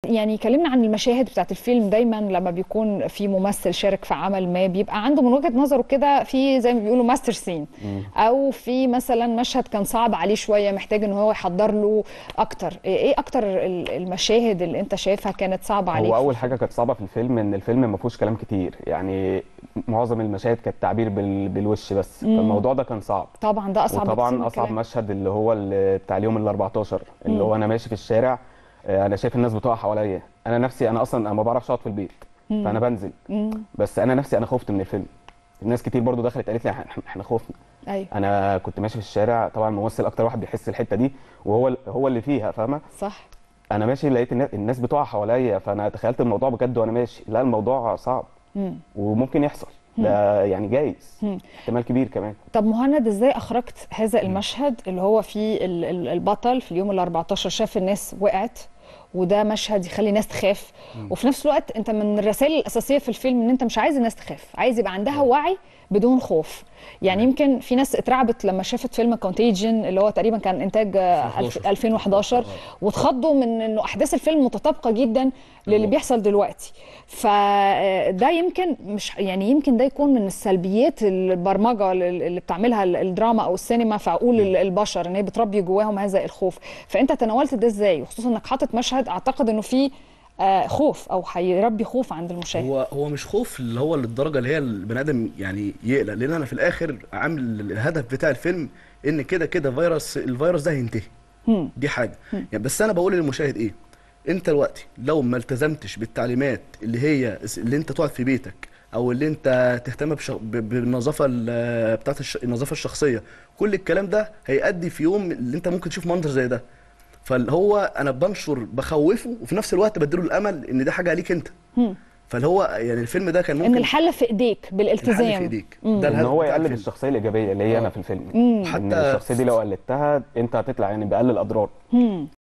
يعني كلمنا عن المشاهد بتاعت الفيلم دايما لما بيكون في ممثل شارك في عمل ما بيبقى عنده من وجهه نظره كده في زي ما بيقولوا ماستر سين او في مثلا مشهد كان صعب عليه شويه محتاج ان هو يحضر له اكتر ايه اكتر ال- المشاهد اللي انت شايفها كانت صعبه عليك هو اول حاجه كانت صعبه في الفيلم ان الفيلم ما فيهوش كلام كتير يعني معظم المشاهد كانت تعبير بال... بالوش بس فالموضوع ده كان صعب طبعا ده اصعب بكتير من وطبعا اصعب الكلام. مشهد اللي هو ال- بتاع اليوم ال 14 اللي هو انا ماشي في الشارع آه، انا شايف الناس بتقع حواليا انا نفسي انا اصلا انا ما بعرفش اقعد في البيت فانا بنزل مم. بس انا نفسي انا خفت من الفيلم الناس كتير برضو دخلت قالت لي إحنا- احنا خفنا ايوه انا كنت ماشي في الشارع طبعا الممثل اكتر واحد بيحس الحته دي وهو هو اللي فيها فاهمه صح انا ماشي لقيت الناس, الناس بتقع حواليا فانا تخيلت الموضوع بجد وانا ماشي لا الموضوع صعب مم. وممكن يحصل ده يعني جايز مم. احتمال كبير كمان طب مهند ازاي اخرجت هذا المشهد اللي هو فيه ال- ال- البطل في اليوم ال 14 شاف الناس وقعت وده مشهد يخلي الناس تخاف وفي نفس الوقت انت من الرسائل الاساسيه في الفيلم ان انت مش عايز الناس تخاف عايز يبقى عندها وعي بدون خوف يعني يمكن في ناس اترعبت لما شافت فيلم كونتيجن اللي هو تقريبا كان انتاج آه، 2011. 2011 واتخضوا من انه احداث الفيلم متطابقه جدا للي بيحصل دلوقتي فده يمكن مش يعني يمكن ده يكون من السلبيات البرمجه اللي بتعملها الدراما او السينما في عقول ال- البشر ان هي بتربي جواهم هذا الخوف فانت تناولت ده ازاي وخصوصا انك حاطط مشهد اعتقد انه فيه آه، خوف او هيربي خوف عند المشاهد هو هو مش خوف اللي هو للدرجه اللي هي البني ادم يعني يقلق لان انا في الاخر عامل الهدف بتاع الفيلم ان كده كده فيروس الفيروس ده هينتهي مم. دي حاجه يعني بس انا بقول للمشاهد ايه انت دلوقتي لو ما التزمتش بالتعليمات اللي هي اللي انت تقعد في بيتك او اللي انت تهتم بش... ب- بالنظافه ال- بتاعت الش... النظافه الشخصيه كل الكلام ده هيؤدي في يوم اللي انت ممكن تشوف منظر زي ده فهو انا بنشر بخوفه وفي نفس الوقت بديله الامل ان دي حاجه عليك انت مم. فاللي هو يعني الفيلم ده كان ممكن ان الحل في ايديك الحل بالالتزام في ايديك مم. ده ان الهدف هو بتاع يقلد الفيلم. الشخصيه الايجابيه اللي هي آه. انا في الفيلم مم. ان حتى الشخصيه دي لو قلدتها انت هتطلع يعني باقل الاضرار مم.